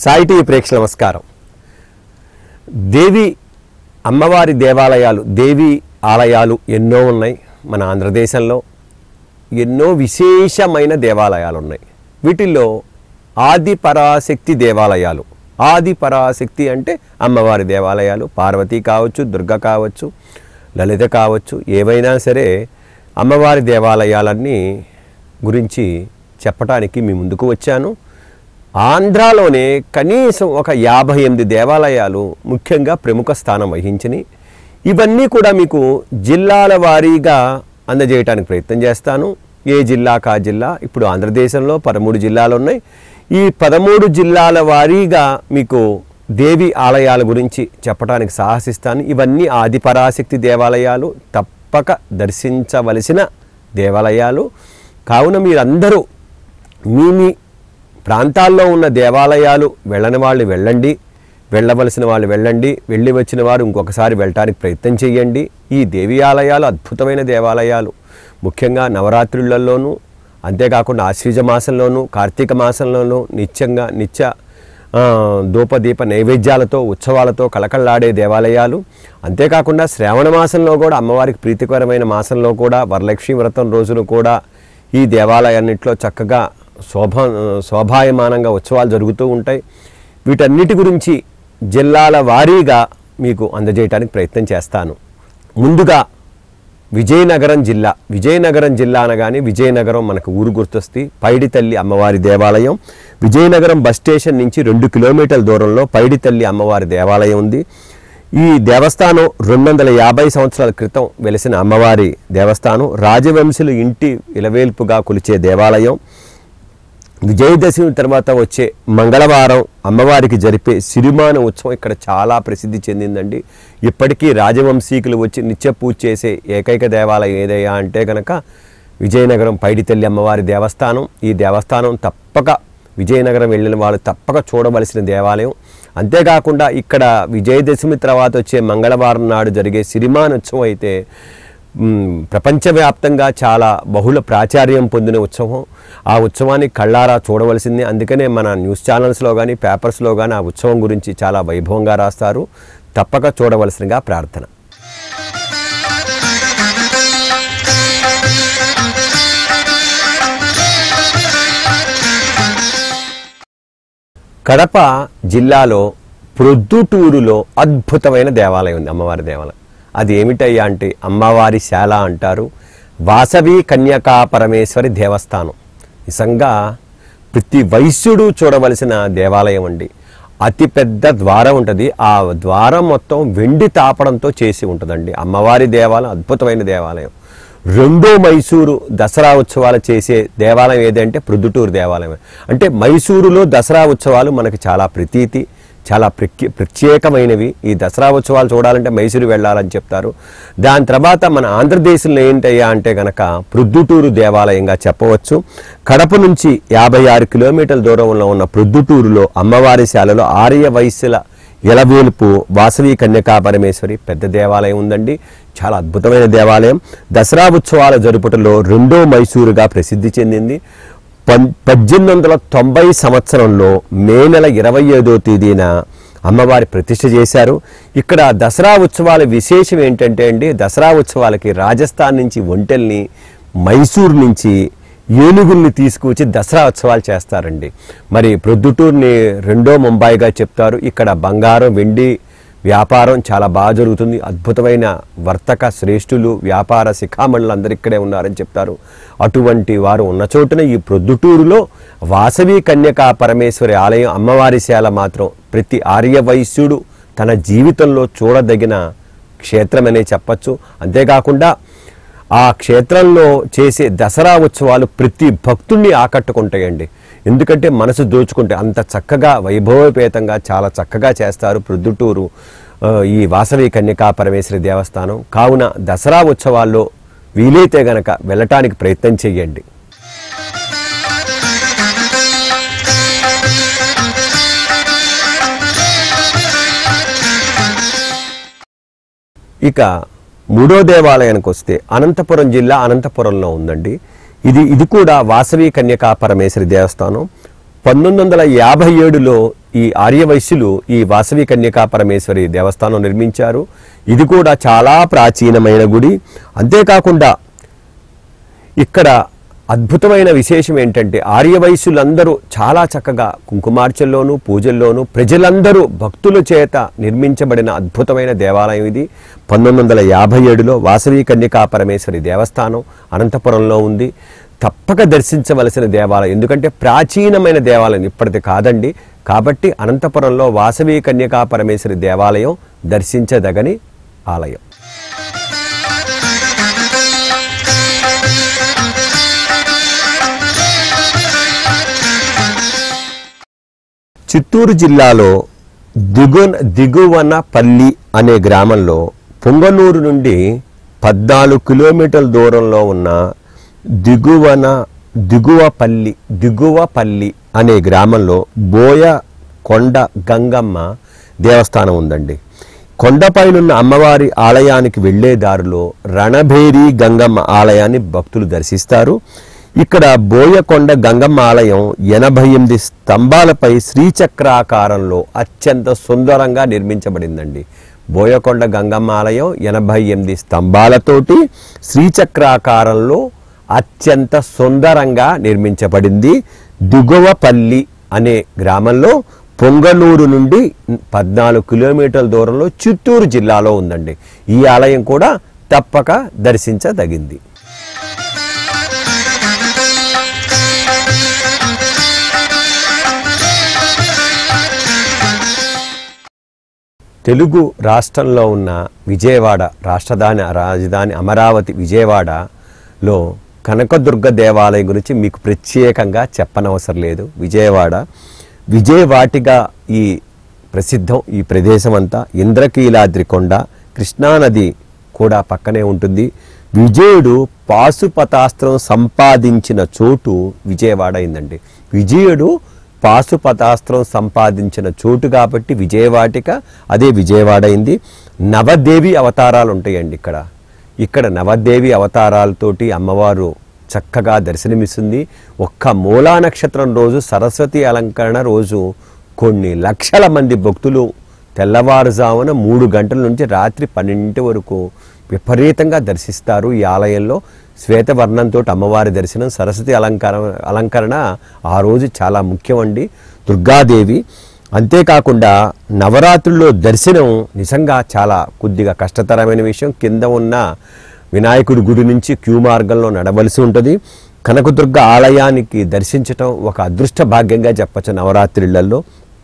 Sai TV ప్రేక్షకుల నమస్కారం దేవి అమ్మవారి దేవాలయాలు దేవి ఆలయాలు ఎన్నో ఉన్నాయి మన ఆంధ్రదేశంలో ఎన్నో విశేషమైన దేవాలయాలు ఉన్నాయి వీటిల్లో ఆది పరాశక్తి దేవాలయాలు ఆది పరాశక్తి అంటే అమ్మవారి దేవాలయాలు పార్వతి కావచ్చు దుర్గ కావచ్చు లలిత కావచ్చు ఏవైనా సరే అమ్మవారి దేవాలయాలన్నీ గురించి చెప్పడానికి మీ ముందుకు వచ్చాను ఆంధ్రాలోనే కనీసం ఒక యాభై ఎనిమిది దేవాలయాలు ముఖ్యంగా ప్రముఖ స్థానం వహించినాయి ఇవన్నీ కూడా మీకు జిల్లాల వారీగా అందజేయడానికి ప్రయత్నం చేస్తాను ఏ జిల్లాకు ఆ జిల్లా ఇప్పుడు ఆంధ్రదేశంలో పదమూడు జిల్లాలు ఉన్నాయి ఈ పదమూడు జిల్లాల వారీగా మీకు దేవి ఆలయాల గురించి చెప్పడానికి సాహసిస్తాను ఇవన్నీ ఆదిపరాశక్తి దేవాలయాలు తప్పక దర్శించవలసిన దేవాలయాలు కావున మీరందరూ మీ మీ ప్రాంతాల్లో ఉన్న దేవాలయాలు వెళ్ళని వాళ్ళు వెళ్ళండి వెళ్ళవలసిన వాళ్ళు వెళ్ళండి వెళ్ళి వచ్చిన వారు ఇంకొకసారి వెళ్ళటానికి ప్రయత్నం చేయండి ఈ దేవి ఆలయాలు అద్భుతమైన దేవాలయాలు ముఖ్యంగా నవరాత్రులలోనూ అంతేకాకుండా ఆశ్వీజ మాసంలోనూ కార్తీక మాసంలోనూ నిత్యంగా నిత్య ఆ, ధూపదీప నైవేద్యాలతో ఉత్సవాలతో కళకళలాడే దేవాలయాలు అంతేకాకుండా శ్రావణ మాసంలో కూడా అమ్మవారికి ప్రీతికరమైన మాసంలో కూడా వరలక్ష్మి వ్రతం రోజులు కూడా ఈ దేవాలయాన్నింటిలో చక్కగా శోభ శోభాయమానంగా ఉత్సవాలు జరుగుతూ ఉంటాయి వీటన్నిటి గురించి జిల్లాల వారీగా మీకు అందజేయడానికి ప్రయత్నం చేస్తాను ముందుగా విజయనగరం జిల్లా విజయనగరం జిల్లా అనగానే విజయనగరం మనకు ఊరు గుర్తొస్తే పైడి తల్లి అమ్మవారి దేవాలయం విజయనగరం బస్ స్టేషన్ నుంచి రెండు కిలోమీటర్ల దూరంలో పైడి తల్లి అమ్మవారి దేవాలయం ఉంది ఈ దేవస్థానం రెండు వందల యాభై సంవత్సరాల క్రితం వెలిసిన అమ్మవారి దేవస్థానం రాజవంశులు ఇంటి ఇలవేల్పుగా కొలిచే దేవాలయం విజయదశమి తర్వాత వచ్చే మంగళవారం అమ్మవారికి జరిపే సిరిమాన ఉత్సవం ఇక్కడ చాలా ప్రసిద్ధి చెందిందండి ఇప్పటికీ రాజవంశీకులు వచ్చి నిత్య పూజ చేసే ఏకైక దేవాలయం ఏదయ్యా అంటే కనుక విజయనగరం పైడితల్లి అమ్మవారి దేవస్థానం ఈ దేవస్థానం తప్పక విజయనగరం వెళ్ళిన వాళ్ళు తప్పక చూడవలసిన దేవాలయం అంతేకాకుండా ఇక్కడ విజయదశమి తర్వాత వచ్చే మంగళవారం నాడు జరిగే సిరిమానోత్సవం అయితే మ్, ప్రపంచవ్యాప్తంగా చాలా బహుళ ప్రాచార్యం పొందిన ఉత్సవం ఆ ఉత్సవాన్ని కళ్ళారా చూడవలసింది అందుకనే మన న్యూస్ ఛానల్స్లో కానీ పేపర్స్లో కానీ ఆ ఉత్సవం గురించి చాలా వైభవంగా రాస్తారు తప్పక చూడవలసిందిగా ప్రార్థన కడప జిల్లాలో ప్రొద్దుటూరులో అద్భుతమైన దేవాలయం ఉంది అమ్మవారి దేవాలయం అది ఏమిటయ్యా అంటే అమ్మవారి శాల అంటారు వాసవి కన్యకా పరమేశ్వరి దేవస్థానం నిజంగా ప్రతి వైశ్యుడు చూడవలసిన దేవాలయం అండి అతిపెద్ద ద్వారం ఉంటుంది ఆ ద్వారం మొత్తం వెండి తాపడంతో చేసి ఉంటుందండి అమ్మవారి దేవాలయం అద్భుతమైన దేవాలయం రెండో మైసూరు దసరా ఉత్సవాలు చేసే దేవాలయం ఏదంటే ప్రొద్దుటూరు దేవాలయం అంటే మైసూరులో దసరా ఉత్సవాలు మనకి చాలా ప్రతీతి చాలా ప్రఖ్య ప్రత్యేకమైనవి ఈ దసరా ఉత్సవాలు చూడాలంటే మైసూరు వెళ్ళాలని చెప్తారు దాని తర్వాత మన ఆంధ్రదేశంలో ఏంటయ్యా అంటే గనక ప్రొద్దుటూరు దేవాలయంగా చెప్పవచ్చు కడప నుంచి యాభై ఆరు కిలోమీటర్ల దూరంలో ఉన్న ప్రొద్దుటూరులో అమ్మవారి శాలలో ఆర్య వైశ్యుల ఎలవేలుపు వాసవి కన్యకా పరమేశ్వరి పెద్ద దేవాలయం ఉందండి చాలా అద్భుతమైన దేవాలయం దసరా ఉత్సవాల జరుపుటలో రెండో మైసూరుగా ప్రసిద్ధి చెందింది పన్ పద్దెనిమిది వందల తొంభై సంవత్సరంలో మే నెల ఇరవై ఐదో తేదీన అమ్మవారి ప్రతిష్ఠ చేశారు ఇక్కడ దసరా ఉత్సవాల విశేషం ఏంటంటే అండి దసరా ఉత్సవాలకి రాజస్థాన్ నుంచి ఒంటెల్ని మైసూరు నుంచి ఏనుగుల్ని తీసుకువచ్చి దసరా ఉత్సవాలు చేస్తారండి మరి ప్రొద్దుటూరుని రెండో ముంబైగా చెప్తారు ఇక్కడ బంగారం వెండి వ్యాపారం చాలా బాగా జరుగుతుంది అద్భుతమైన వర్తక శ్రేష్ఠులు వ్యాపార శిఖామణులు అందరు ఇక్కడే ఉన్నారని చెప్తారు అటువంటి వారు ఉన్న చోటున ఈ ప్రొద్దుటూరులో వాసవి కన్యకా పరమేశ్వరి ఆలయం అమ్మవారి శాల మాత్రం ప్రతి ఆర్య వైశ్యుడు తన జీవితంలో చూడదగిన క్షేత్రమనే చెప్పచ్చు అంతేకాకుండా ఆ క్షేత్రంలో చేసే దసరా ఉత్సవాలు ప్రతి భక్తుణ్ణి ఆకట్టుకుంటాయండి ఎందుకంటే మనసు దోచుకుంటే అంత చక్కగా వైభవపేతంగా చాలా చక్కగా చేస్తారు ప్రొద్దుటూరు ఆ, ఈ వాసవి కన్యకా పరమేశ్వరి దేవస్థానం కావున దసరా ఉత్సవాల్లో వీలైతే గనక వెళ్ళటానికి ప్రయత్నం చేయండి ఇక మూడో దేవాలయానికి వస్తే అనంతపురం జిల్లా అనంతపురంలో ఉందండి ఇది ఇది కూడా వాసవి కన్యకా పరమేశ్వరి దేవస్థానం పంతొమ్మిది వందల యాభై ఏడులో ఈ ఆర్యవైశ్యులు ఈ వాసవి కన్యకా పరమేశ్వరి దేవస్థానం నిర్మించారు ఇది కూడా చాలా ప్రాచీనమైన గుడి అంతేకాకుండా ఇక్కడ అద్భుతమైన విశేషం ఏంటంటే ఆర్యవైశ్యులందరూ చాలా చక్కగా కుంకుమార్చల్లోనూ పూజల్లోనూ ప్రజలందరూ భక్తుల చేత నిర్మించబడిన అద్భుతమైన దేవాలయం ఇది పంతొమ్మిది వందల యాభై ఏడులో వాసవి కన్యకా పరమేశ్వరి దేవస్థానం అనంతపురంలో ఉంది తప్పక దర్శించవలసిన దేవాలయం ఎందుకంటే ప్రాచీనమైన దేవాలయం ఇప్పటిది కాదండి కాబట్టి అనంతపురంలో వాసవి కన్యకా పరమేశ్వరి దేవాలయం దర్శించదగని ఆలయం చిత్తూరు జిల్లాలో దిగున దిగువనపల్లి అనే గ్రామంలో పొంగనూరు నుండి పద్నాలుగు కిలోమీటర్ల దూరంలో ఉన్న దిగువన దిగువపల్లి దిగువపల్లి అనే గ్రామంలో బోయ కొండ గంగమ్మ దేవస్థానం ఉందండి కొండపైనున్న అమ్మవారి ఆలయానికి వెళ్లే దారిలో రణభేరి గంగమ్మ ఆలయాన్ని భక్తులు దర్శిస్తారు ఇక్కడ బోయకొండ గంగమ్మ ఆలయం ఎనభై ఎనిమిది స్తంభాలపై శ్రీచక్రాకారంలో అత్యంత సుందరంగా నిర్మించబడిందండి బోయకొండ గంగమ్మ ఆలయం ఎనభై ఎనిమిది స్తంభాలతోటి శ్రీచక్రాకారంలో అత్యంత సుందరంగా నిర్మించబడింది దిగువపల్లి అనే గ్రామంలో పొంగనూరు నుండి పద్నాలుగు కిలోమీటర్ల దూరంలో చిత్తూరు జిల్లాలో ఉందండి ఈ ఆలయం కూడా తప్పక దర్శించదగింది తెలుగు రాష్ట్రంలో ఉన్న విజయవాడ రాష్ట్రధాని రాజధాని అమరావతి విజయవాడలో కనకదుర్గ దేవాలయం గురించి మీకు ప్రత్యేకంగా చెప్పనవసరం లేదు విజయవాడ విజయవాటిగా ఈ ప్రసిద్ధం ఈ ప్రదేశం అంతా ఇంద్రకీలాద్రి కొండ కృష్ణానది కూడా పక్కనే ఉంటుంది విజయుడు పాశుపతాస్త్రం సంపాదించిన చోటు విజయవాడ అయిందండి విజయుడు పాశుపతాస్త్రం సంపాదించిన చోటు కాబట్టి విజయవాటిక అదే విజయవాడ అయింది నవదేవి అవతారాలు ఉంటాయండి ఇక్కడ ఇక్కడ నవదేవి అవతారాలతోటి అమ్మవారు చక్కగా దర్శనమిస్తుంది ఒక్క మూలా నక్షత్రం రోజు సరస్వతి అలంకరణ రోజు కొన్ని లక్షల మంది భక్తులు తెల్లవారుజామున మూడు గంటల నుంచి రాత్రి పన్నెండింటి వరకు విపరీతంగా దర్శిస్తారు ఈ ఆలయంలో శ్వేతవర్ణంతో అమ్మవారి దర్శనం సరస్వతి అలంకారం అలంకరణ ఆ రోజు చాలా ముఖ్యమండి దుర్గాదేవి అంతేకాకుండా నవరాత్రుల్లో దర్శనం నిజంగా చాలా కొద్దిగా కష్టతరమైన విషయం కింద ఉన్న వినాయకుడి గుడి నుంచి క్యూ మార్గంలో నడవలసి ఉంటుంది కనకదుర్గ ఆలయానికి దర్శించటం ఒక అదృష్ట భాగ్యంగా చెప్పచ్చు నవరాత్రిళ్లలో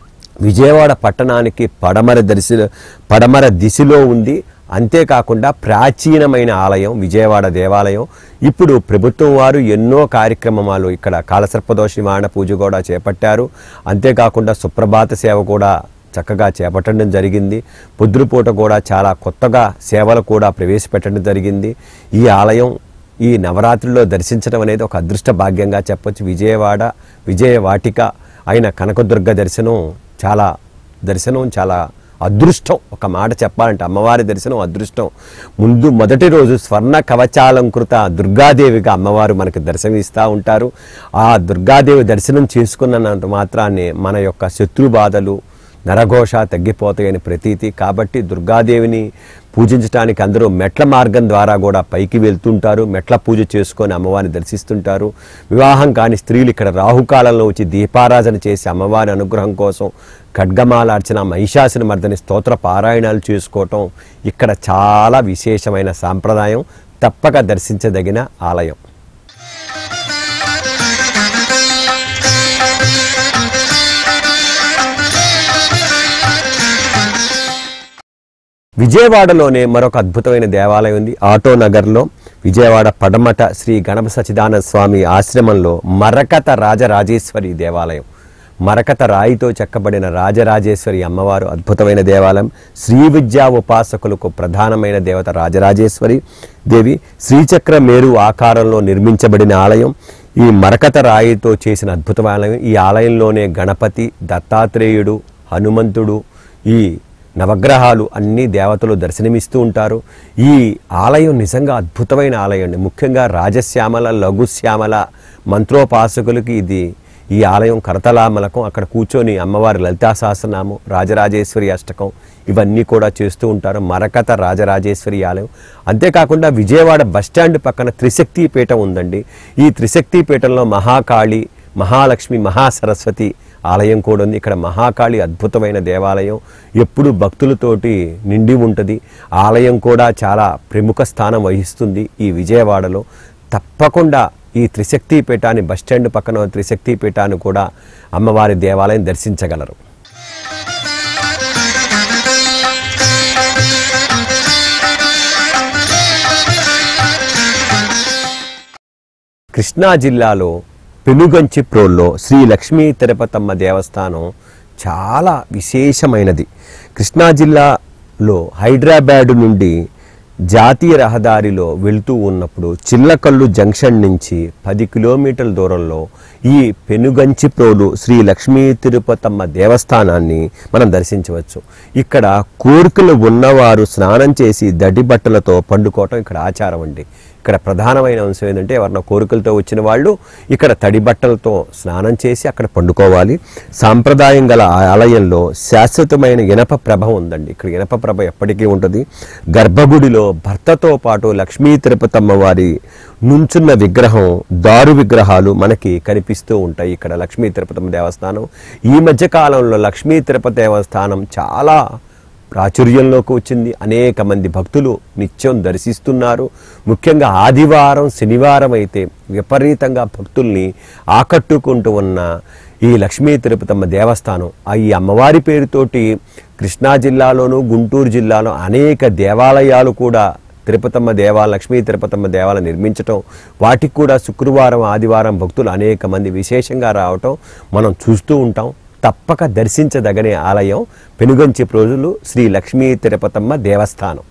విజయవాడ పట్టణానికి పడమర దర్శి పడమర దిశలో ఉంది అంతేకాకుండా ప్రాచీనమైన ఆలయం విజయవాడ దేవాలయం ఇప్పుడు ప్రభుత్వం వారు ఎన్నో కార్యక్రమాలు ఇక్కడ కాలసర్పదోష నివారణ పూజ కూడా చేపట్టారు అంతేకాకుండా సుప్రభాత సేవ కూడా చక్కగా చేపట్టడం జరిగింది పొద్దుపూట కూడా చాలా కొత్తగా సేవలు కూడా ప్రవేశపెట్టడం జరిగింది ఈ ఆలయం ఈ నవరాత్రిలో దర్శించడం అనేది ఒక అదృష్ట భాగ్యంగా చెప్పొచ్చు విజయవాడ విజయవాటిక అయిన కనకదుర్గ దర్శనం చాలా దర్శనం చాలా అదృష్టం ఒక మాట చెప్పాలంటే అమ్మవారి దర్శనం అదృష్టం ముందు మొదటి రోజు స్వర్ణ కవచాలంకృత దుర్గాదేవిగా అమ్మవారు మనకు దర్శనమిస్తూ ఉంటారు ఆ దుర్గాదేవి దర్శనం చేసుకున్నంత మాత్రాన్ని మన యొక్క శత్రు బాధలు నరఘోష తగ్గిపోతాయని ప్రతీతి కాబట్టి దుర్గాదేవిని పూజించడానికి అందరూ మెట్ల మార్గం ద్వారా కూడా పైకి వెళ్తుంటారు మెట్ల పూజ చేసుకొని అమ్మవారిని దర్శిస్తుంటారు వివాహం కాని స్త్రీలు ఇక్కడ రాహుకాలంలో వచ్చి దీపారాధన చేసి అమ్మవారి అనుగ్రహం కోసం ఖడ్గమాలార్చన మహిషాసుని మర్దని స్తోత్ర పారాయణాలు చేసుకోవటం ఇక్కడ చాలా విశేషమైన సాంప్రదాయం తప్పక దర్శించదగిన ఆలయం విజయవాడలోనే మరొక అద్భుతమైన దేవాలయం ఉంది ఆటో నగర్లో విజయవాడ పడమట శ్రీ గణప సచిదానంద స్వామి ఆశ్రమంలో మరకత రాజరాజేశ్వరి దేవాలయం మరకత రాయితో చెక్కబడిన రాజరాజేశ్వరి అమ్మవారు అద్భుతమైన దేవాలయం శ్రీ విద్యా ఉపాసకులకు ప్రధానమైన దేవత రాజరాజేశ్వరి దేవి శ్రీచక్ర మేరు ఆకారంలో నిర్మించబడిన ఆలయం ఈ మరకత రాయితో చేసిన అద్భుతమైన ఆలయం ఈ ఆలయంలోనే గణపతి దత్తాత్రేయుడు హనుమంతుడు ఈ నవగ్రహాలు అన్ని దేవతలు దర్శనమిస్తూ ఉంటారు ఈ ఆలయం నిజంగా అద్భుతమైన ఆలయం అండి ముఖ్యంగా రాజశ్యామల లఘుశ్యామల మంత్రోపాసకులకి ఇది ఈ ఆలయం కరతలామలకం అక్కడ కూర్చొని అమ్మవారి లలితా సహస్రనామం రాజరాజేశ్వరి అష్టకం ఇవన్నీ కూడా చేస్తూ ఉంటారు మరకత రాజరాజేశ్వరి ఆలయం అంతేకాకుండా విజయవాడ బస్టాండ్ పక్కన త్రిశక్తి పీఠం ఉందండి ఈ త్రిశక్తి పీఠంలో మహాకాళి మహాలక్ష్మి మహాసరస్వతి ఆలయం కూడా ఉంది ఇక్కడ మహాకాళి అద్భుతమైన దేవాలయం ఎప్పుడు భక్తులతోటి నిండి ఉంటుంది ఆలయం కూడా చాలా ప్రముఖ స్థానం వహిస్తుంది ఈ విజయవాడలో తప్పకుండా ఈ త్రిశక్తి పీఠాన్ని బస్టాండ్ పక్కన ఉన్న త్రిశక్తి పీఠాన్ని కూడా అమ్మవారి దేవాలయం దర్శించగలరు కృష్ణా జిల్లాలో పెనుగంచిప్రోల్లో శ్రీ లక్ష్మీ తిరుపతమ్మ దేవస్థానం చాలా విశేషమైనది కృష్ణా జిల్లాలో హైదరాబాదు నుండి జాతీయ రహదారిలో వెళ్తూ ఉన్నప్పుడు చిల్లకల్లు జంక్షన్ నుంచి పది కిలోమీటర్ల దూరంలో ఈ పెనుగంచిప్రోలు శ్రీ లక్ష్మీ తిరుపతమ్మ దేవస్థానాన్ని మనం దర్శించవచ్చు ఇక్కడ కోరికలు ఉన్నవారు స్నానం చేసి దడి బట్టలతో పండుకోవటం ఇక్కడ ఆచారం అండి ఇక్కడ ప్రధానమైన అంశం ఏంటంటే ఎవరన్నా కోరికలతో వచ్చిన వాళ్ళు ఇక్కడ తడి బట్టలతో స్నానం చేసి అక్కడ పండుకోవాలి సాంప్రదాయం గల ఆ ఆలయంలో శాశ్వతమైన ఇనప ప్రభ ఉందండి ఇక్కడ ఇనప ప్రభ ఎప్పటికీ ఉంటుంది గర్భగుడిలో భర్తతో పాటు లక్ష్మీ తిరుపతమ్మ వారి నుంచున్న విగ్రహం దారు విగ్రహాలు మనకి కనిపిస్తూ ఉంటాయి ఇక్కడ లక్ష్మీ తిరుపతమ్మ దేవస్థానం ఈ మధ్య కాలంలో లక్ష్మీ తిరుపతి దేవస్థానం చాలా ప్రాచుర్యంలోకి వచ్చింది అనేక మంది భక్తులు నిత్యం దర్శిస్తున్నారు ముఖ్యంగా ఆదివారం శనివారం అయితే విపరీతంగా భక్తుల్ని ఆకట్టుకుంటూ ఉన్న ఈ లక్ష్మీ తిరుపతమ్మ దేవస్థానం ఆ ఈ అమ్మవారి పేరుతోటి కృష్ణా జిల్లాలోను గుంటూరు జిల్లాలో అనేక దేవాలయాలు కూడా తిరుపతమ్మ దేవాలయం లక్ష్మీ తిరుపతమ్మ దేవాలయం నిర్మించటం వాటికి కూడా శుక్రవారం ఆదివారం భక్తులు అనేక మంది విశేషంగా రావటం మనం చూస్తూ ఉంటాం తప్పక దర్శించదగనే ఆలయం పెనుగంచి రోజులు శ్రీ లక్ష్మీ తిరుపతమ్మ దేవస్థానం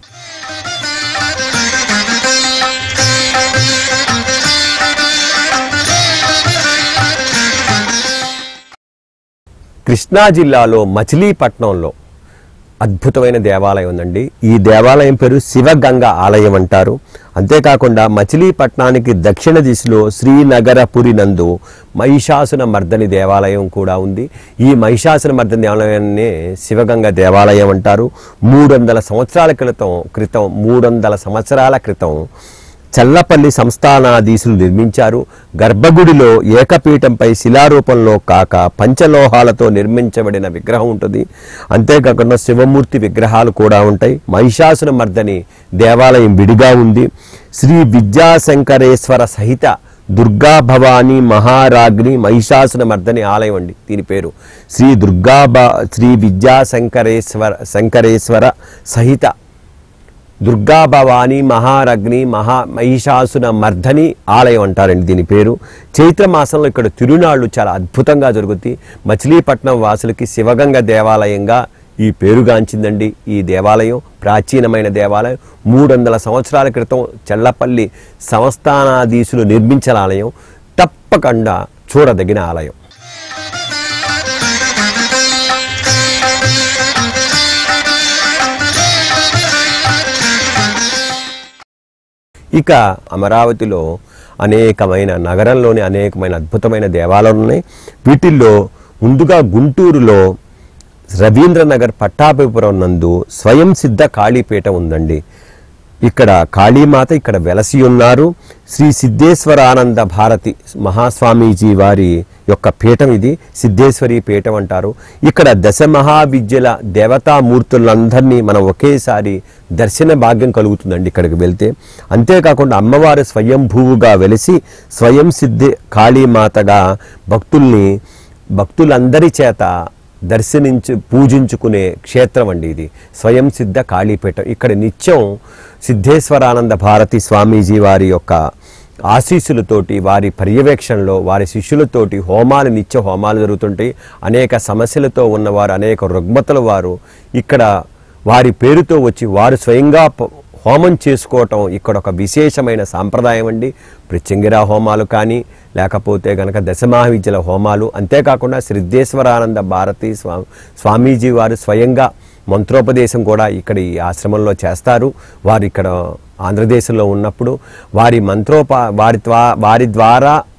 కృష్ణా జిల్లాలో మచిలీపట్నంలో అద్భుతమైన దేవాలయం ఉందండి ఈ దేవాలయం పేరు శివగంగ ఆలయం అంటారు అంతేకాకుండా మచిలీపట్నానికి దక్షిణ దిశలో శ్రీనగరపురి నందు మహిషాసున మర్దని దేవాలయం కూడా ఉంది ఈ మహిషాసున మర్దని దేవాలయాన్నే శివగంగ దేవాలయం అంటారు మూడు వందల సంవత్సరాల క్రితం క్రితం మూడు వందల సంవత్సరాల క్రితం చల్లపల్లి సంస్థానాధీశులు నిర్మించారు గర్భగుడిలో ఏకపీఠంపై శిలారూపంలో కాక పంచలోహాలతో నిర్మించబడిన విగ్రహం ఉంటుంది అంతేకాకుండా శివమూర్తి విగ్రహాలు కూడా ఉంటాయి మహిషాసుర మర్దని దేవాలయం విడిగా ఉంది శ్రీ విద్యాశంకరేశ్వర సహిత దుర్గా భవానీ మహారాజ్ని మహిషాసుర మర్దని ఆలయం అండి దీని పేరు శ్రీ దుర్గా భ శ్రీ విద్యాశంకరేశ్వర శంకరేశ్వర సహిత దుర్గా భవాని మహారగ్ని మహా మహిషాసున మర్ధని ఆలయం అంటారండి దీని పేరు చైత్ర మాసంలో ఇక్కడ తిరునాళ్ళు చాలా అద్భుతంగా జరుగుతాయి మచిలీపట్నం వాసులకి శివగంగ దేవాలయంగా ఈ పేరుగాంచిందండి ఈ దేవాలయం ప్రాచీనమైన దేవాలయం మూడు వందల సంవత్సరాల క్రితం చెల్లపల్లి సంస్థానాధీశులు నిర్మించిన ఆలయం తప్పకుండా చూడదగిన ఆలయం ఇక అమరావతిలో అనేకమైన నగరంలోని అనేకమైన అద్భుతమైన దేవాలయాలు ఉన్నాయి వీటిల్లో ముందుగా గుంటూరులో రవీంద్రనగర్ పట్టాభిపురం నందు స్వయం సిద్ధ కాళీపీఠ ఉందండి ఇక్కడ కాళీమాత ఇక్కడ వెలసి ఉన్నారు శ్రీ సిద్ధేశ్వరానంద భారతి మహాస్వామీజీ వారి యొక్క పీఠం ఇది సిద్ధేశ్వరి పీఠం అంటారు ఇక్కడ దశ మహావిద్యల దేవతామూర్తులందరినీ మనం ఒకేసారి దర్శన భాగ్యం కలుగుతుందండి ఇక్కడికి వెళ్తే అంతేకాకుండా అమ్మవారు స్వయంభూవుగా వెలిసి స్వయం సిద్ధి కాళీమాతగా భక్తుల్ని భక్తులందరి చేత దర్శనించు పూజించుకునే క్షేత్రం అండి ఇది స్వయం సిద్ధ కాళీపీఠం ఇక్కడ నిత్యం సిద్ధేశ్వరానంద భారతి స్వామీజీ వారి యొక్క ఆశీస్సులతోటి వారి పర్యవేక్షణలో వారి శిష్యులతోటి హోమాలు నిత్య హోమాలు జరుగుతుంటాయి అనేక సమస్యలతో ఉన్నవారు అనేక రుగ్మతల వారు ఇక్కడ వారి పేరుతో వచ్చి వారు స్వయంగా ప- హోమం చేసుకోవటం ఇక్కడ ఒక విశేషమైన సాంప్రదాయం అండి పృచ్చింగిరా హోమాలు కానీ లేకపోతే గనక దశమహావిద్యల హోమాలు అంతేకాకుండా సిద్ధేశ్వరానంద భారతి స్వా స్వామీజీ వారు స్వయంగా మంత్రోపదేశం కూడా ఇక్కడ ఈ ఆశ్రమంలో చేస్తారు వారు ఇక్కడ ఆంధ్రదేశంలో ఉన్నప్పుడు వారి మంత్రోప వారి ద్వా వారి ద్వారా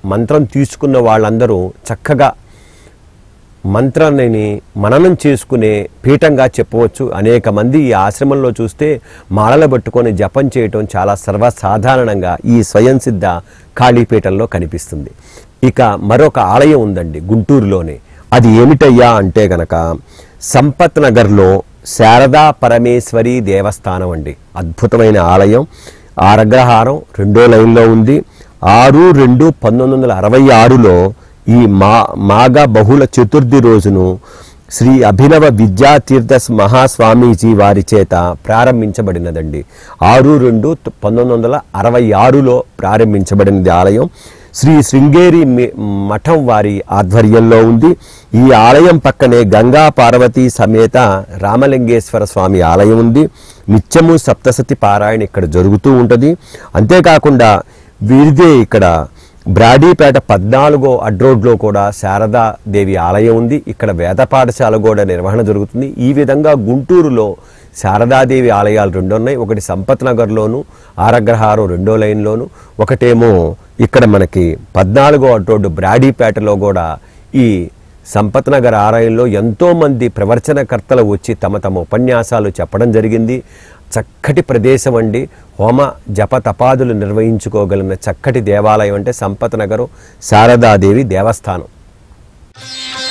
మంత్రం తీసుకున్న వాళ్ళందరూ చక్కగా మంత్రాన్ని మననం చేసుకునే పీఠంగా చెప్పవచ్చు అనేక మంది ఈ ఆశ్రమంలో చూస్తే మాలలు పట్టుకొని జపం చేయటం చాలా సర్వసాధారణంగా ఈ స్వయం సిద్ధ ఖాళీపీఠంలో కనిపిస్తుంది ఇక మరొక ఆలయం ఉందండి గుంటూరులోనే అది ఏమిటయ్యా అంటే గనక సంపత్ నగర్లో శారదా పరమేశ్వరి దేవస్థానం అండి అద్భుతమైన ఆలయం ఆరగ్రహారం రెండో లైన్లో ఉంది ఆరు రెండు పంతొమ్మిది వందల అరవై ఆరులో ఈ మా మాఘ బహుళ చతుర్థి రోజును శ్రీ అభినవ విద్యాతీర్థ మహాస్వామీజీ వారి చేత ప్రారంభించబడినదండి ఆరు రెండు పంతొమ్మిది వందల అరవై ఆరులో ప్రారంభించబడినది ఆలయం శ్రీ శృంగేరి మి- మఠం వారి ఆధ్వర్యంలో ఉంది ఈ ఆలయం పక్కనే గంగా పార్వతీ సమేత రామలింగేశ్వర స్వామి ఆలయం ఉంది నిత్యము సప్తసతి పారాయణ ఇక్కడ జరుగుతూ ఉంటుంది అంతేకాకుండా వీరిదే ఇక్కడ బ్రాడీపేట పద్నాలుగో అడ్రోడ్లో కూడా శారదా దేవి ఆలయం ఉంది ఇక్కడ వేద పాఠశాల కూడా నిర్వహణ జరుగుతుంది ఈ విధంగా గుంటూరులో శారదాదేవి ఆలయాలు రెండు ఉన్నాయి ఒకటి సంపత్ నగర్లోను ఆరగ్రహారం రెండో లైన్లోను ఒకటేమో ఇక్కడ మనకి పద్నాలుగో అడ్రోడ్డు బ్రాడీపేటలో కూడా ఈ సంపత్ నగర్ ఆలయంలో ఎంతోమంది ప్రవచనకర్తలు వచ్చి తమ తమ ఉపన్యాసాలు చెప్పడం జరిగింది చక్కటి ప్రదేశం అండి హోమ జప తపాదులు నిర్వహించుకోగలిగిన చక్కటి దేవాలయం అంటే సంపత్ నగరు శారదాదేవి దేవస్థానం